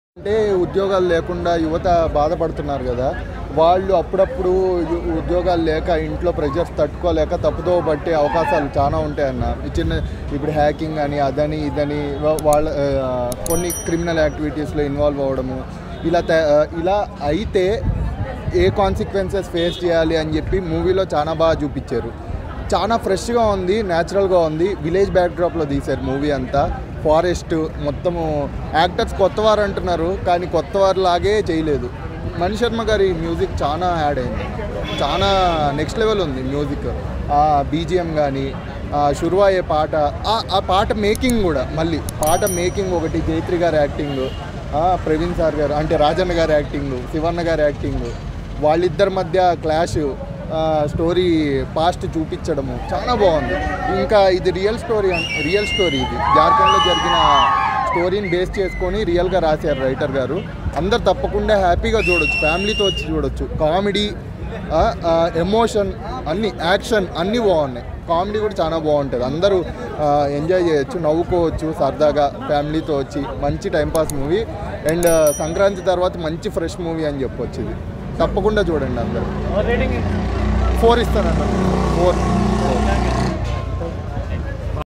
అంటే ఉద్యోగాలు లేకుండా యువత బాధపడుతున్నారు కదా వాళ్ళు అప్పుడప్పుడు యు- ఉద్యోగాలు లేక ఇంట్లో ప్రెజర్స్ తట్టుకోలేక తప్పుదో పట్టే అవకాశాలు చాలా ఉంటాయన్న ఈ చిన్న ఇప్పుడు హ్యాకింగ్ అని అదని ఇదని వా- వాళ్ళ ఆ, కొన్ని క్రిమినల్ యాక్టివిటీస్లో ఇన్వాల్వ్ అవ్వడము ఇలా త- ఇలా అయితే ఏ కాన్సిక్వెన్సెస్ ఫేస్ చేయాలి అని చెప్పి మూవీలో చాలా బాగా చూపించారు చాలా ఫ్రెష్గా ఉంది న్యాచురల్గా ఉంది విలేజ్ బ్యాక్డ్రాప్లో తీశారు మూవీ అంతా ఫారెస్ట్ మొత్తము యాక్టర్స్ కొత్తవారు అంటున్నారు కానీ కొత్తవారు లాగే చేయలేదు మణి శర్మ గారి మ్యూజిక్ చాలా యాడ్ అయింది చాలా నెక్స్ట్ లెవెల్ ఉంది మ్యూజిక్ ఆ బీజిఎం కానీ షురువా అయ్యే పాట ఆ- ఆ పాట మేకింగ్ కూడా మళ్ళీ పాట మేకింగ్ ఒకటి జైత్రి గారి యాక్టింగ్ ప్రవీణ్ సార్ గారు అంటే రాజన్న గారి యాక్టింగ్ శివన్న గారి యాక్టింగ్ వాళ్ళిద్దరి మధ్య క్లాష్ స్టోరీ పాస్ట్ చూపించడము చాలా బాగుంది ఇంకా ఇది రియల్ స్టోరీ రియల్ స్టోరీ ఇది జార్ఖండ్లో జరిగిన స్టోరీని బేస్ చేసుకొని రియల్గా రాశారు రైటర్ గారు అందరు తప్పకుండా హ్యాపీగా చూడొచ్చు ఫ్యామిలీతో వచ్చి చూడొచ్చు కామెడీ ఎమోషన్ అన్ని యాక్షన్ అన్నీ బాగున్నాయి కామెడీ కూడా చాలా బాగుంటుంది అందరూ ఎంజాయ్ చేయొచ్చు నవ్వుకోవచ్చు సరదాగా ఫ్యామిలీతో వచ్చి మంచి టైంపాస్ మూవీ అండ్ సంక్రాంతి తర్వాత మంచి ఫ్రెష్ మూవీ అని చెప్పొచ్చు ఇది తప్పకుండా చూడండి అందరూ ఫోర్ ఇస్తానన్న ఫోర్